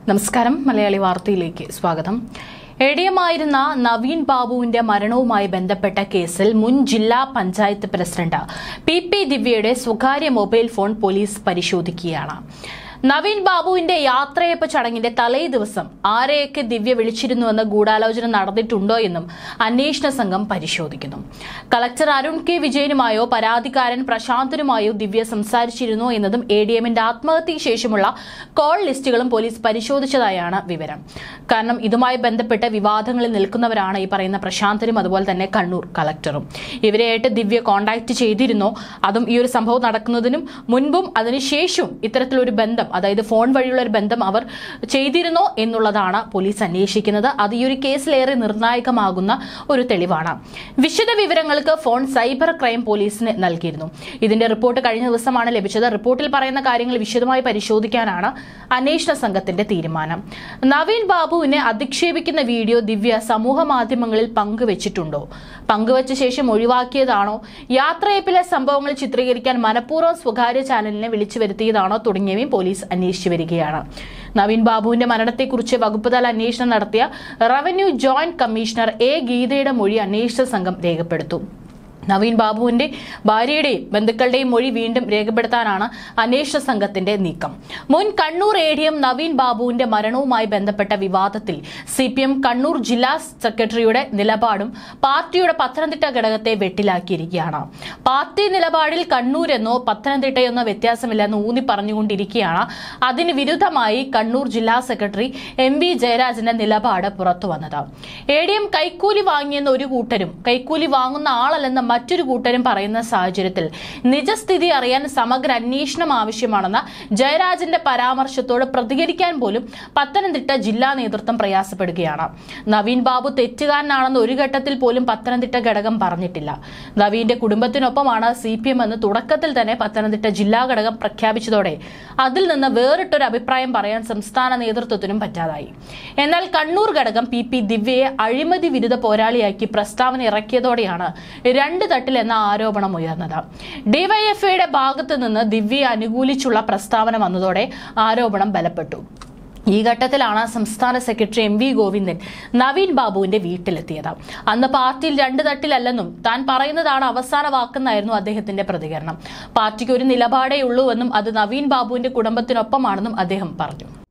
നമസ്കാരം മലയാളി വാർത്തയിലേക്ക് സ്വാഗതം എ ഡി എം ആയിരുന്ന നവീൻ ബാബുവിന്റെ മരണവുമായി ബന്ധപ്പെട്ട കേസിൽ മുൻ ജില്ലാ പഞ്ചായത്ത് പ്രസിഡന്റ് പി പി ദിവ്യയുടെ സ്വകാര്യ മൊബൈൽ ഫോൺ പോലീസ് പരിശോധിക്കുകയാണ് നവീൻ ബാബുവിന്റെ യാത്രയപ്പ് ചടങ്ങിന്റെ തലേ ദിവസം ആരെയൊക്കെ ദിവ്യ വിളിച്ചിരുന്നുവെന്ന് ഗൂഢാലോചന നടന്നിട്ടുണ്ടോ എന്നും അന്വേഷണ സംഘം പരിശോധിക്കുന്നു കളക്ടർ അരുൺ കെ വിജയനുമായോ പരാതിക്കാരൻ പ്രശാന്തനുമായോ ദിവ്യ സംസാരിച്ചിരുന്നോ എന്നതും എ ഡി എമ്മിന്റെ ആത്മഹത്യയ്ക്ക് ശേഷമുള്ള കോൾ ലിസ്റ്റുകളും പോലീസ് പരിശോധിച്ചതായാണ് വിവരം കാരണം ഇതുമായി ബന്ധപ്പെട്ട് വിവാദങ്ങളിൽ നിൽക്കുന്നവരാണ് ഈ പറയുന്ന പ്രശാന്തനും അതുപോലെ തന്നെ കണ്ണൂർ കളക്ടറും ഇവരെയായിട്ട് ദിവ്യ കോണ്ടാക്ട് ചെയ്തിരുന്നോ അതും ഈ ഒരു സംഭവം നടക്കുന്നതിനും മുൻപും അതിനുശേഷവും ഇത്തരത്തിലൊരു ബന്ധം അതായത് ഫോൺ വഴിയുള്ള ഒരു ബന്ധം അവർ ചെയ്തിരുന്നോ എന്നുള്ളതാണ് പോലീസ് അന്വേഷിക്കുന്നത് അത് ഈ ഒരു കേസിലേറെ നിർണായകമാകുന്ന ഒരു തെളിവാണ് വിശദ വിവരങ്ങൾക്ക് ഫോൺ സൈബർ ക്രൈം പോലീസിന് നൽകിയിരുന്നു ഇതിന്റെ റിപ്പോർട്ട് കഴിഞ്ഞ ദിവസമാണ് ലഭിച്ചത് റിപ്പോർട്ടിൽ പറയുന്ന കാര്യങ്ങൾ വിശദമായി പരിശോധിക്കാനാണ് അന്വേഷണ സംഘത്തിന്റെ തീരുമാനം നവീൻ ബാബുവിനെ അധിക്ഷേപിക്കുന്ന വീഡിയോ ദിവ്യ സമൂഹ മാധ്യമങ്ങളിൽ പങ്കുവച്ചിട്ടുണ്ടോ പങ്കുവച്ച ശേഷം ഒഴിവാക്കിയതാണോ യാത്രയപ്പിലെ സംഭവങ്ങൾ ചിത്രീകരിക്കാൻ മനഃപൂർവ്വം സ്വകാര്യ ചാനലിനെ വിളിച്ചു വരുത്തിയതാണോ തുടങ്ങിയവയും പോലീസ് അന്വേഷിച്ചു വരികയാണ് നവീൻ ബാബുവിന്റെ മരണത്തെക്കുറിച്ച് വകുപ്പ് തല അന്വേഷണം നടത്തിയ റവന്യൂ ജോയിന്റ് കമ്മീഷണർ എ ഗീതയുടെ മൊഴി അന്വേഷണ സംഘം രേഖപ്പെടുത്തും നവീൻ ബാബുവിന്റെ ഭാര്യയുടെയും ബന്ധുക്കളുടെയും മൊഴി വീണ്ടും രേഖപ്പെടുത്താനാണ് അന്വേഷണ സംഘത്തിന്റെ നീക്കം മുൻ Kannur A D M Naveen ബാബുവിന്റെ മരണവുമായി ബന്ധപ്പെട്ട വിവാദത്തിൽ സി പി എം കണ്ണൂർ ജില്ലാ സെക്രട്ടറിയുടെ നിലപാടും പാർട്ടിയുടെ പത്തനംതിട്ട ഘടകത്തെ വെട്ടിലാക്കിയിരിക്കുകയാണ് പാർട്ടി നിലപാടിൽ കണ്ണൂരെന്നോ പത്തനംതിട്ടയെന്നോ വ്യത്യാസമില്ലെന്ന് ഊന്നി പറഞ്ഞുകൊണ്ടിരിക്കുകയാണ് അതിന് വിരുദ്ധമായി കണ്ണൂർ ജില്ലാ സെക്രട്ടറി എം വി ജയരാജന്റെ നിലപാട് പുറത്തു വന്നത് എ ഡി എം കൈക്കൂലി വാങ്ങിയെന്ന ഒരു കൂട്ടരും കൈക്കൂലി വാങ്ങുന്ന ആളല്ലെന്ന മറ്റൊരു കൂട്ടരും പറയുന്ന സാഹചര്യത്തിൽ നിജസ്ഥിതി അറിയാൻ സമഗ്ര അന്വേഷണം ആവശ്യമാണെന്ന ജയരാജന്റെ പരാമർശത്തോട് പ്രതികരിക്കാൻ പോലും പത്തനംതിട്ട ജില്ലാ നേതൃത്വം പ്രയാസപ്പെടുകയാണ് നവീൻ ബാബു തെറ്റുകാരനാണെന്ന് ഒരു ഘട്ടത്തിൽ പോലും പത്തനംതിട്ട ഘടകം പറഞ്ഞിട്ടില്ല നവീന്റെ കുടുംബത്തിനൊപ്പമാണ് സി പി എം എന്ന് തുടക്കത്തിൽ തന്നെ പത്തനംതിട്ട ജില്ലാ ഘടകം പ്രഖ്യാപിച്ചതോടെ അതിൽ നിന്ന് വേറിട്ടൊരു അഭിപ്രായം പറയാൻ സംസ്ഥാന നേതൃത്വത്തിനും പറ്റാതായി എന്നാൽ കണ്ണൂർ ഘടകം പി പി ദിവ്യയെ അഴിമതി വിരുദ്ധ പോരാളിയാക്കി പ്രസ്താവന ഇറക്കിയതോടെയാണ് രണ്ട് തട്ടിൽ എന്ന ആരോപണം ഉയർന്നത് ഡിവൈഎഫ്ഐയുടെ ഭാഗത്തു നിന്ന് ദിവ്യയെ അനുകൂലിച്ചുള്ള പ്രസ്താവന വന്നതോടെ ആരോപണം ബലപ്പെട്ടു ഈ ഘട്ടത്തിലാണ് സംസ്ഥാന secretary M V Govindan Naveen ബാബുവിന്റെ വീട്ടിലെത്തിയത് അന്ന് പാർട്ടിയിൽ രണ്ട് തട്ടിലല്ലെന്നും താൻ പറയുന്നതാണ് അവസാന വാക്കെന്നായിരുന്നു അദ്ദേഹത്തിന്റെ പ്രതികരണം പാർട്ടിക്ക് ഒരു നിലപാടേ ഉള്ളൂവെന്നും അത് നവീൻ ബാബുവിന്റെ കുടുംബത്തിനൊപ്പമാണെന്നും അദ്ദേഹം പറഞ്ഞു